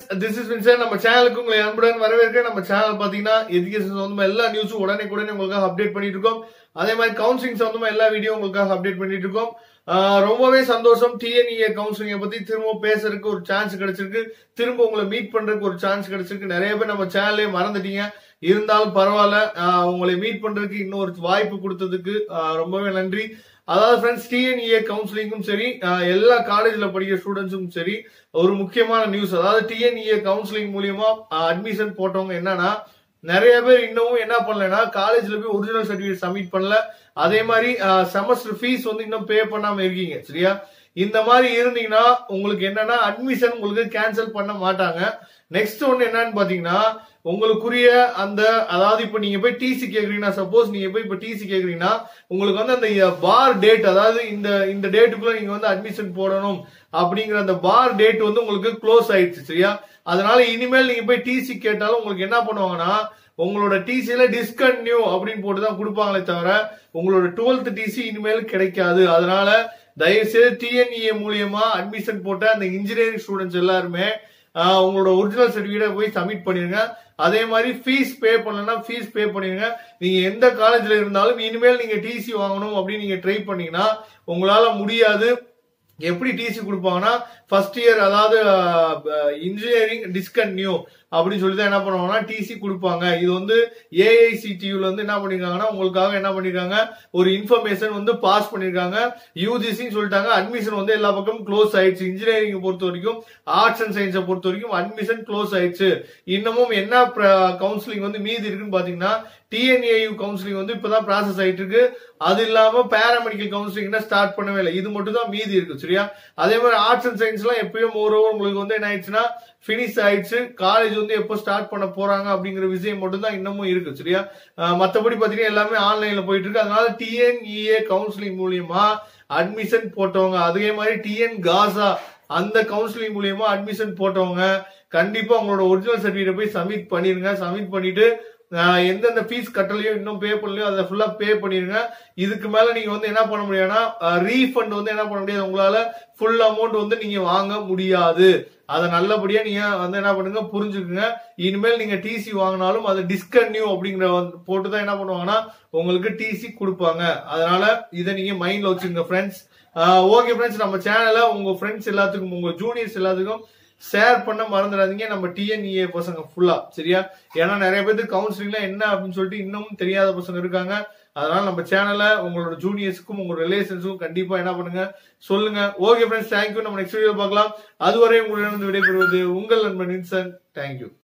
this is Windsor நம்ம சேனலுக்கு உங்களை அன்புடன் வரவேற்க நம்ம சேனல் பாத்தீங்கன்னா எஜுகேஷன் சம்பந்தமா எல்லா நியூஸும் உடனே உடனே உங்களுக்காக அப்டேட் பண்ணிட்டு இருக்கோம் அதே மாதிரி கவுன்சிலிங் சம்பந்தமா எல்லா வீடியோ உங்களுக்காக அப்டேட் பண்ணிட்டு இருக்கோம் ஆஹ் ரொம்பவே சந்தோஷம் டிஎன்இஏ கவுன்சிலிங்கை பத்தி திரும்ப பேசுறதுக்கு ஒரு சான்ஸ் கிடைச்சிருக்கு திரும்ப உங்களை மீட் பண்றதுக்கு ஒரு சான்ஸ் கிடைச்சிருக்கு நிறைய பேர் நம்ம சேனலே மறந்துட்டீங்க இருந்தாலும் பரவாயில்ல ஆஹ் உங்களை மீட் பண்றதுக்கு இன்னொரு வாய்ப்பு கொடுத்ததுக்கு ஆஹ் ரொம்பவே நன்றி அதாவது ஃப்ரெண்ட்ஸ் டிஎன்இஏ கவுன்சிலிங்கும் சரி ஆஹ் எல்லா காலேஜ்ல படிக்கிற ஸ்டூடெண்ட்ஸுக்கும் சரி ஒரு முக்கியமான நியூஸ் அதாவது டிஎன்இஏ கவுன்சிலிங் மூலியமா அட்மிஷன் போட்டவங்க என்னன்னா நிறைய பேர் இன்னமும் என்ன பண்ணலன்னா காலேஜ்ல போய் ஒரிஜினல் சர்டிபிகேட் சப்மிட் பண்ணல அதே மாதிரி செமஸ்டர் ஃபீஸ் வந்து இன்னும் பே பண்ணாம இருக்கீங்க சரியா இந்த மாதிரி இருந்தீங்கன்னா உங்களுக்கு என்னன்னா அட்மிஷன் உங்களுக்கு கேன்சல் பண்ண மாட்டாங்க நெக்ஸ்ட் ஒன்னு என்னன்னு பாத்தீங்கன்னா உங்களுக்குரிய அந்த அதாவது இப்ப நீங்க போய் டிசி கேக்குறீங்கன்னா சப்போஸ் நீங்க போய் இப்ப டிசி கேக்குறீங்கன்னா உங்களுக்கு வந்து அந்த பார் டேட் அதாவது இந்த இந்த டேட்டுக்குள்ள நீங்க வந்து அட்மிஷன் போடணும் அப்படிங்கிற அந்த பார் டேட் வந்து உங்களுக்கு க்ளோஸ் ஆயிடுச்சு சரியா அதனால இனிமேல் நீங்க போய் டிசி கேட்டாலும் உங்களுக்கு என்ன பண்ணுவாங்கன்னா உங்களோட டிசில டிஸ்கன்டினியூ அப்படின்னு போட்டு தான் கொடுப்பாங்களே தவிர உங்களோட டுவெல்த் டிசி இனிமேல் கிடைக்காது அதனால தயவுசெய்து டிஎன்இஏ மூலியமா அட்மிஷன் போட்ட அந்த இன்ஜினியரிங் ஸ்டூடெண்ட்ஸ் எல்லாருமே ஆஹ், உங்களோட ஒரிஜினல் சர்டிபிகேட் போய் சப்மிட் பண்ணிருங்க அதே மாதிரி ஃபீஸ் பே பண்ணலன்னா ஃபீஸ் பே பண்ணிருங்க நீங்க எந்த காலேஜ்ல இருந்தாலும் இனிமேல் நீங்க டிசி வாங்கணும் அப்படின்னு நீங்க ட்ரை பண்ணீங்கன்னா உங்களால முடியாது எப்படி டிசி கொடுப்பாங்கன்னா ஃபர்ஸ்ட் இயர் அதாவது இன்ஜினியரிங் டிஸ்கன்டினியூ அப்படின்னு சொல்லி தான் என்ன பண்ணுவாங்கன்னா டிசி கொடுப்பாங்க இது வந்து ஏஐசிடியூல வந்து என்ன பண்ணிருக்காங்கன்னா உங்களுக்காக என்ன பண்ணிருக்காங்க ஒரு இன்ஃபர்மேஷன் வந்து பாஸ் பண்ணிருக்காங்க யூஜிசின்னு சொல்லிட்டாங்க அட்மிஷன் வந்து எல்லா பக்கமும் க்ளோஸ் ஆயிடுச்சு இன்ஜினியரிங் பொறுத்த வரைக்கும் ஆர்ட்ஸ் அண்ட் சயின்ஸை பொறுத்த வரைக்கும் அட்மிஷன் க்ளோஸ் ஆயிடுச்சு இன்னமும் என்ன கவுன்சிலிங் வந்து மீதி இருக்குன்னு பாத்தீங்கன்னா டிஎன்ஏயு கவுன்சிலிங் வந்து இப்பதான் ப்ராசஸ் ஆயிட்டு இருக்கு அது இல்லாம பேராமெடிக்கல் கவுன்சிலிங் ஸ்டார்ட் பண்ணவே இல்லை இது மட்டும் தான் மீதி இருக்கு சரியா அதே மாதிரி ஆர்ட்ஸ் அண்ட் சயின்ஸ் எல்லாம் எப்பயும் மோர் ஓவர் உங்களுக்கு வந்து என்ன ஆயிடுச்சுன்னா பினிஷ் ஆயிடுச்சு காலேஜ் வந்து எப்போ ஸ்டார்ட் பண்ண போறாங்க அப்படிங்கிற விஷயம் மட்டும் தான் இன்னமும் இருக்கு சரியா அஹ் மத்தபடி பாத்தீங்கன்னா எல்லாமே ஆன்லைன்ல போயிட்டு இருக்கு அதனால டிஎன்இஏ கவுன்சிலிங் மூலியமா அட்மிஷன் போட்டவங்க அதே மாதிரி டிஎன் காசா அந்த கவுன்சிலிங் மூலியமா அட்மிஷன் போட்டவங்க கண்டிப்பா உங்களோட ஒரிஜினல் சர்டிபிகேட் போய் சப்மிட் பண்ணிருங்க சப்மிட் பண்ணிட்டு ஆஹ் எந்தெந்த ஃபீஸ் கட்டலையோ இன்னும் பே பண்ணலையோ அதை ஃபுல்லா பே பண்ணிருங்க இதுக்கு மேல நீங்க வந்து என்ன பண்ண முடியாதுன்னா ரீஃபண்ட் வந்து என்ன பண்ண முடியாது உங்களால ஃபுல் அமௌண்ட் வந்து நீங்க வாங்க முடியாது அதை நல்லபடியா நீங்க வந்து என்ன பண்ணுங்க புரிஞ்சுக்குங்க இனிமேல் நீங்க டிசி வாங்கினாலும் அது டிஸ்கன்டினியூ அப்படிங்கிற வந்து போட்டு தான் என்ன பண்ணுவாங்கன்னா உங்களுக்கு டிசி கொடுப்பாங்க அதனால இதை நீங்க மைண்ட்ல வச்சுங்க ஃப்ரெண்ட்ஸ் ஓகே ஃப்ரெண்ட்ஸ் நம்ம சேனலை உங்க ஃப்ரெண்ட்ஸ் எல்லாத்துக்கும் உங்க ஜூனியர்ஸ் எல்லாத்துக்கும் ஷேர் பண்ண மறந்துடாதீங்க நம்ம டிஎன்இஏ பசங்க ஃபுல்லா சரியா ஏன்னா நிறைய பேருக்கு கவுன்சிலிங்ல என்ன அப்படின்னு சொல்லிட்டு இன்னமும் தெரியாத பசங்க இருக்காங்க அதனால நம்ம சேனலை உங்களோட ஜூனியர்ஸ்க்கும் உங்களோட ரிலேஷன்ஸுக்கும் கண்டிப்பா என்ன பண்ணுங்க சொல்லுங்க ஓகே ஃப்ரெண்ட்ஸ் தேங்க்யூ நம்ம நெக்ஸ்ட் வீடியோ பார்க்கலாம் அதுவரை உங்களிடம் விடைபெறுவது உங்கள் நண்பன் வின்சன் தேங்க்யூ